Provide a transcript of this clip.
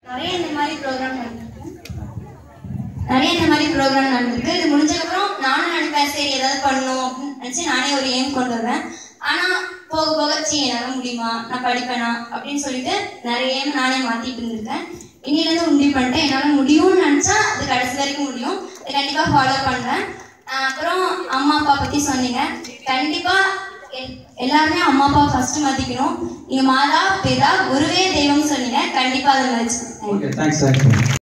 நிறைய இந்த மாதிரி ப்ரோக்ராம் நடந்திருக்கு நிறைய இந்த மாதிரி ப்ரோக்ராம் நடந்திருக்கு இது முடிஞ்சதுக்கப்புறம் நானும் நினைப்பேன் சரி ஏதாவது பண்ணணும் அப்படின்னு நினச்சி நானே ஒரு எய்ம் கொண்டு வருவேன் ஆனால் போக போக சி என்னால் முடியுமா நான் படிப்பேனா அப்படின்னு சொல்லிட்டு நிறைய எய்ம் நானே மாற்றிட்டு இருந்திருக்கேன் இன்னிலேருந்து உண்டி பண்ணிட்டேன் என்னால் முடியும்னு நினச்சா அது கடைசி வரைக்கும் முடியும் அதை கண்டிப்பாக ஃபாலோ பண்ணுறேன் அப்புறம் அம்மா அப்பா பற்றி சொன்னீங்க கண்டிப்பாக எல்லாருமே அம்மா அப்பா ஃபர்ஸ்ட் மதிக்கணும் நீங்க மாதா பிதா குருவே தெய்வம் சொன்னீங்க கண்டிப்பா அதை மதிச்சு ஓகே தேங்க்ஸ் தேங்க்ஸ்